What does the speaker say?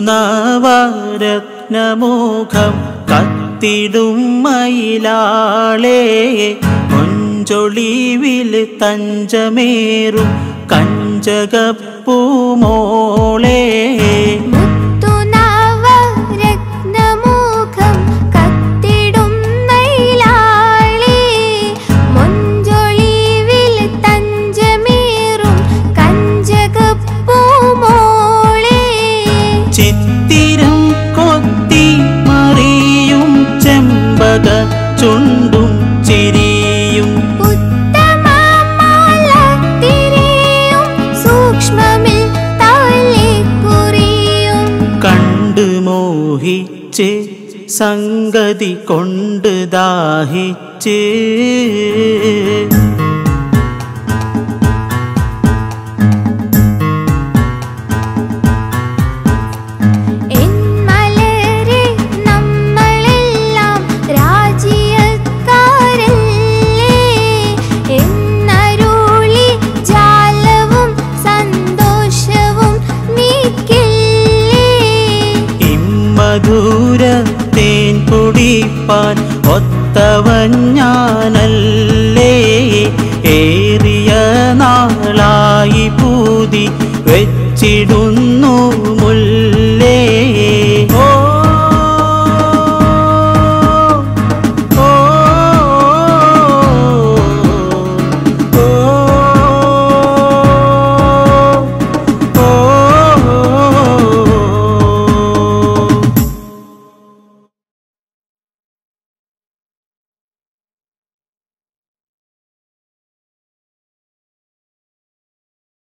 നവരത്നമുഖം കത്തിടും മയിലാളേ കൊഞ്ചൊളിവിൽ തഞ്ചമേറും കഞ്ചകപ്പൂമോളേ മുത്തുനവരത്നമുഖം കത്തിടും മയിലാളി മൊഞ്ചൊളിവിൽ തഞ്ചമേറും കഞ്ചകപ്പൂമോളെ ചിത്തിരം കൊത്തി മറിയും ചെമ്പക ചുണ്ടും ചിരിയും ഉത്തമമാലത്തിരിയും സൂക്ഷ്മമിൽ തള്ളിക്കുറിയും കണ്ടു മോഹിച്ച് സംഗതി കൊണ്ട് ദാഹിച്ച് എൻ മലരെ നമ്മളെല്ലാം രാജ്യക്കാരല്ലേ എന്നരുളി ജാലവും സന്തോഷവും നീക്കില്ലേ ഇമ്മധുര തേൻ കുടിപ്പാൻ ഒത്ത